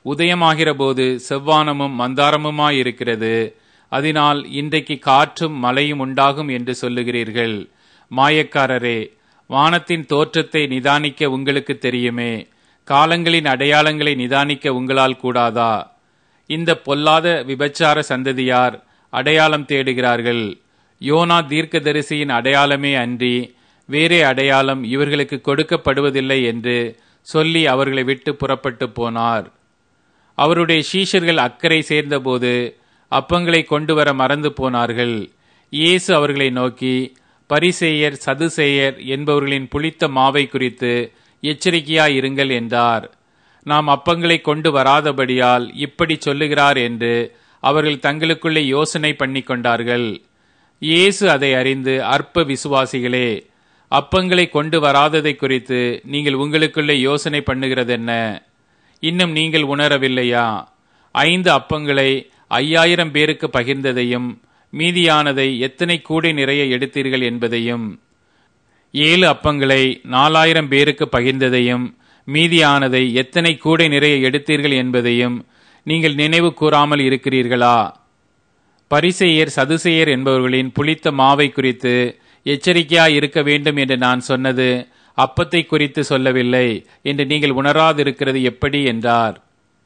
உதயமாகிறபோது செவ்வானமும் மந்தாரமுமாயிருக்கிறது அதனால் இன்றைக்கு காற்றும் மழையும் உண்டாகும் என்று சொல்லுகிறீர்கள் மாயக்காரரே வானத்தின் தோற்றத்தை நிதானிக்க உங்களுக்கு தெரியுமே காலங்களின் அடையாளங்களை நிதானிக்க உங்களால் கூடாதா இந்த பொல்லாத விபச்சார சந்ததியார் அடையாளம் தேடுகிறார்கள் யோனா தீர்க்கதரிசியின் அடையாளமே அன்றி வேறே அடையாளம் இவர்களுக்கு கொடுக்கப்படுவதில்லை என்று சொல்லி அவர்களை விட்டு புறப்பட்டு போனார் அவருடைய சீஷர்கள் அக்கறை சேர்ந்தபோது அப்பங்களை கொண்டு வர மறந்து போனார்கள் இயேசு அவர்களை நோக்கி பரிசேயர் சதுசேயர் என்பவர்களின் புளித்த மாவை குறித்து எச்சரிக்கையாயிருங்கள் என்றார் நாம் அப்பங்களை கொண்டு வராதபடியால் இப்படி சொல்லுகிறார் என்று அவர்கள் தங்களுக்குள்ளே யோசனை பண்ணி கொண்டார்கள் இயேசு அதை அறிந்து அற்ப விசுவாசிகளே அப்பங்களை கொண்டு வராததை குறித்து நீங்கள் உங்களுக்குள்ளே யோசனை பண்ணுகிறதென்ன இன்னும் நீங்கள் உணரவில்லையா ஐந்து அப்பங்களை ஐயாயிரம் பேருக்கு பகிர்ந்ததையும் மீதியானதை எத்தனை கூடை நிறைய எடுத்தீர்கள் என்பதையும் ஏழு அப்பங்களை நாலாயிரம் பேருக்கு பகிர்ந்ததையும் மீதியானதை எத்தனை கூடை நிறைய எடுத்தீர்கள் என்பதையும் நீங்கள் நினைவு கூறாமல் இருக்கிறீர்களா பரிசெயர் சதுசெயர் என்பவர்களின் புளித்த மாவை குறித்து எச்சரிக்கையாய் இருக்க வேண்டும் என்று நான் சொன்னது அப்பத்தை குறித்து சொல்லவில்லை என்று நீங்கள் உணராதிருக்கிறது எப்படி என்றார்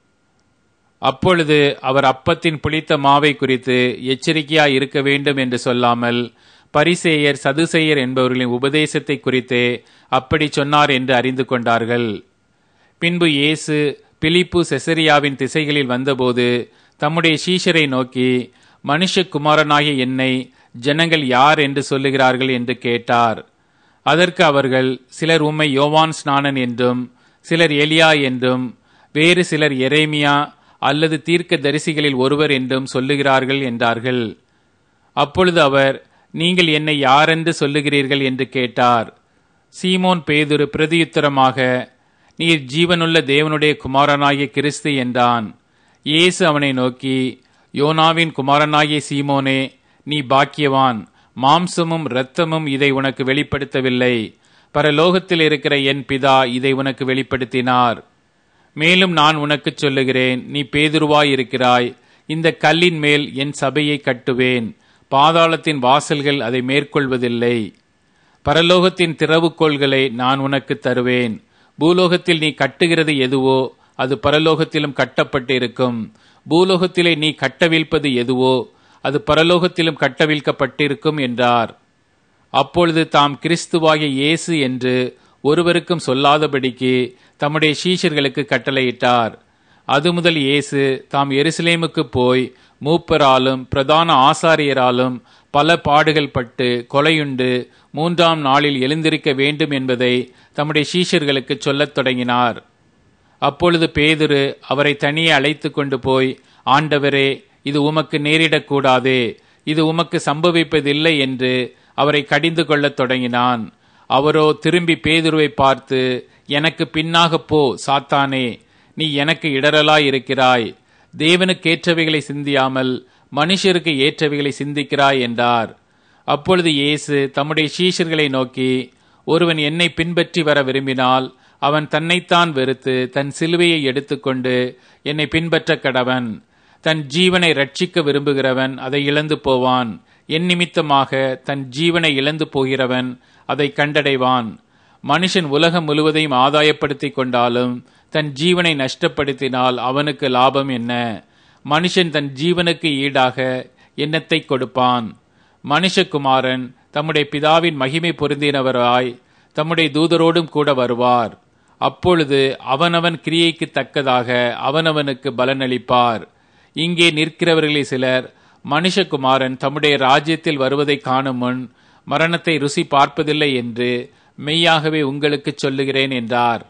அப்பொழுது அவர் அப்பத்தின் புளித்த மாவை குறித்து எச்சரிக்கையாய் இருக்க வேண்டும் என்று சொல்லாமல் பரிசேயர் சதுசேயர் என்பவர்களின் உபதேசத்தை குறித்தே அப்படி சொன்னார் என்று அறிந்து கொண்டார்கள் பின்பு இயேசு பிலிப்பு செசரியாவின் திசைகளில் வந்தபோது தம்முடைய சீஷரை நோக்கி மனுஷகுமாரனாகிய என்னை ஜனங்கள் யார் என்று சொல்லுகிறார்கள் என்று கேட்டார் அதற்கு அவர்கள் சிலர் உம்மை யோவான் ஸ்நானன் என்றும் சிலர் எலியா என்றும் வேறு சிலர் எரேமியா அல்லது தீர்க்க தரிசிகளில் ஒருவர் என்றும் சொல்லுகிறார்கள் என்றார்கள் அப்பொழுது அவர் நீங்கள் என்னை யாரென்று சொல்லுகிறீர்கள் என்று கேட்டார் சீமோன் பேதுரு பிரதியுத்தரமாக நீர் ஜீவனுள்ள தேவனுடைய குமாரனாகிய கிறிஸ்து என்றான் இயேசு அவனை நோக்கி யோனாவின் குமாரனாகிய சீமோனே நீ பாக்கியவான் மாம்சமும் இரத்தமும் இதை உனக்கு வெளிப்படுத்தவில்லை பரலோகத்தில் இருக்கிற என் பிதா இதை உனக்கு வெளிப்படுத்தினார் மேலும் நான் உனக்குச் சொல்லுகிறேன் நீ பேதுருவாய் இருக்கிறாய் இந்த கல்லின் மேல் என் சபையை கட்டுவேன் பாதாளத்தின் வாசல்கள் அதை மேற்கொள்வதில்லை பரலோகத்தின் திறவுகோள்களை நான் உனக்கு தருவேன் பூலோகத்தில் நீ கட்டுகிறது எதுவோ அது பரலோகத்திலும் கட்டப்பட்டிருக்கும் பூலோகத்திலே நீ கட்டவிழ்ப்பது எதுவோ அது பரலோகத்திலும் கட்டவிழ்க்கப்பட்டிருக்கும் என்றார் அப்பொழுது தாம் கிறிஸ்துவாகிய இயேசு என்று ஒருவருக்கும் சொல்லாதபடிக்கு தம்முடைய சீஷர்களுக்கு கட்டளையிட்டார் அது முதல் இயேசு தாம் எருசலேமுக்கு போய் மூப்பராலும் பிரதான ஆசாரியராலும் பல பாடுகள் பட்டு கொலையுண்டு மூன்றாம் நாளில் எழுந்திருக்க வேண்டும் என்பதை தம்முடைய சீஷர்களுக்கு சொல்லத் தொடங்கினார் அப்பொழுது பேதுரு அவரை தனியே அழைத்து கொண்டு போய் ஆண்டவரே இது உமக்கு நேரிடக்கூடாதே இது உமக்கு சம்பவிப்பதில்லை என்று அவரை கடிந்து கொள்ளத் தொடங்கினான் அவரோ திரும்பி பேதுருவை பார்த்து எனக்கு பின்னாக போ சாத்தானே நீ எனக்கு இடரலாய் இருக்கிறாய் தேவனுக்கு ஏற்றவைகளை சிந்தியாமல் மனுஷருக்கு ஏற்றவைகளை சிந்திக்கிறாய் என்றார் அப்பொழுது இயேசு தம்முடைய சீஷர்களை நோக்கி ஒருவன் என்னை பின்பற்றி வர விரும்பினால் அவன் தன்னைத்தான் வெறுத்து தன் சிலுவையை எடுத்துக்கொண்டு என்னை பின்பற்ற கடவன் தன் ஜீவனை ரட்சிக்க விரும்புகிறவன் அதை இழந்து போவான் என் நிமித்தமாக தன் ஜீவனை இழந்து போகிறவன் அதை கண்டடைவான் மனுஷன் உலகம் முழுவதையும் ஆதாயப்படுத்திக் கொண்டாலும் தன் ஜீவனை நஷ்டப்படுத்தினால் அவனுக்கு லாபம் என்ன மனுஷன் தன் ஜீவனுக்கு ஈடாக எண்ணத்தை கொடுப்பான் மனுஷகுமாரன் தம்முடைய பிதாவின் மகிமை பொருந்தினவராய் தம்முடைய தூதரோடும் கூட வருவார் அப்பொழுது அவனவன் கிரியைக்கு தக்கதாக அவனவனுக்கு பலனளிப்பார் இங்கே நிற்கிறவர்களில் சிலர் மனுஷகுமாரன் தம்முடைய ராஜ்யத்தில் வருவதை காணும் முன் மரணத்தை ருசி பார்ப்பதில்லை என்று மெய்யாகவே உங்களுக்கு சொல்லுகிறேன் என்றார்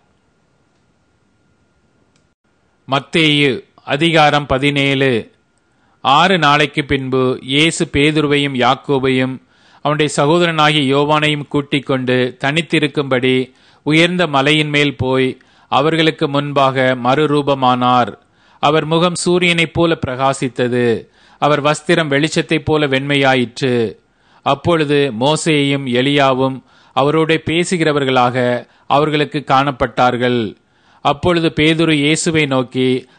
மத்தேயு அதிகாரம் பதினேழு ஆறு நாளைக்கு பின்பு இயேசு பேதுருவையும் யாக்கோபையும் அவனுடைய சகோதரனாகிய யோவானையும் கூட்டிக் கொண்டு தனித்திருக்கும்படி உயர்ந்த மலையின் மேல் போய் அவர்களுக்கு முன்பாக மறுரூபமானார் அவர் முகம் சூரியனைப் போல பிரகாசித்தது அவர் வஸ்திரம் வெளிச்சத்தைப் போல வெண்மையாயிற்று அப்பொழுது மோசேயும் எலியாவும் அவரோட பேசுகிறவர்களாக அவர்களுக்கு காணப்பட்டார்கள் அப்பொழுது பேதுரு இயேசுவை நோக்கி